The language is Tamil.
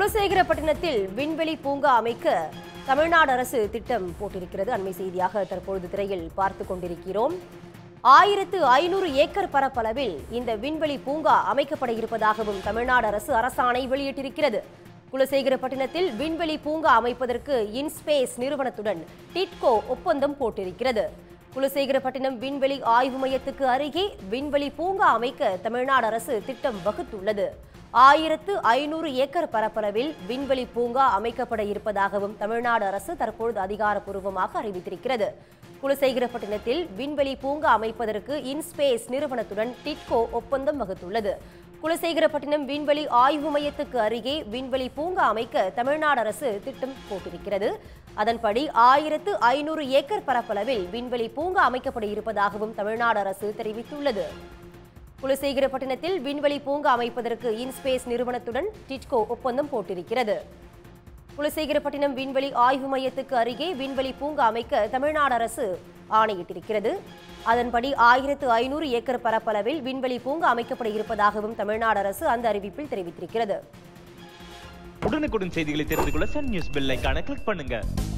குலசேகரப்பட்டினத்தில் விண்வெளி பூங்கா அமைக்க தமிழ்நாடு அரசு திட்டம் போட்டிருக்கிறது அண்மை செய்தியாக தற்பொழுது திரையில் பார்த்து கொண்டிருக்கிறோம் ஆயிரத்து ஐநூறு ஏக்கர் பரப்பளவில் இந்த விண்வெளி பூங்கா அமைக்கப்பட இருப்பதாகவும் தமிழ்நாடு அரசு அரசாணை வெளியிட்டிருக்கிறது குலசேகரப்பட்டினத்தில் விண்வெளி பூங்கா அமைப்பதற்கு இன்ஸ்பேஸ் நிறுவனத்துடன் டிட்கோ ஒப்பந்தம் போட்டிருக்கிறது குலசேகரப்பட்டினம் விண்வெளி ஆய்வு மையத்துக்கு அருகே விண்வெளி பூங்கா அமைக்க தமிழ்நாடு அரசு திட்டம் வகுத்துள்ளது ஆயிரத்து ஐநூறு ஏக்கர் பரப்பளவில் விண்வெளி பூங்கா அமைக்கப்பட இருப்பதாகவும் தமிழ்நாடு அரசு தற்பொழுது அதிகாரப்பூர்வமாக அறிவித்திருக்கிறது குலசேகரப்பட்டினத்தில் விண்வெளி பூங்கா அமைப்பதற்கு இன்ஸ்பேஸ் நிறுவனத்துடன் டிட்கோ ஒப்பந்தம் வகுத்துள்ளது குலசேகரப்பட்டினம் விண்வெளி ஆய்வு மையத்துக்கு அருகே விண்வெளி பூங்கா அமைக்க தமிழ்நாடு அரசு திட்டம் போட்டிருக்கிறது அதன்படி ஆயிரத்து ஐநூறு ஏக்கர் பரப்பளவில் விண்வெளி பூங்கா அமைக்கப்பட இருப்பதாகவும் தமிழ்நாடு அரசு தெரிவித்துள்ளது குலசேகரப்பட்டினத்தில் விண்வெளி பூங்கா அமைப்பதற்கு இன்ஸ்பேஸ் நிறுவனத்துடன் டிட்கோ ஒப்பந்தம் போட்டிருக்கிறது குலசேகரப்பட்டினம் விண்வெளி ஆய்வு மையத்துக்கு அருகே விண்வெளி பூங்கா அமைக்க தமிழ்நாடு அரசு ஆணையிட்டிருக்கிறது அதன்படி ஆயிரத்து ஐநூறு ஏக்கர் பரப்பளவில் விண்வெளி பூங்கா அமைக்கப்பட இருப்பதாகவும் தமிழ்நாடு அரசு அந்த அறிவிப்பில் தெரிவித்திருக்கிறது உடனுக்குடன் செய்திகளை தெரிந்து கொள்ள சன் நியூஸ் பெல் ஐகானை கிளிக் பண்ணுங்க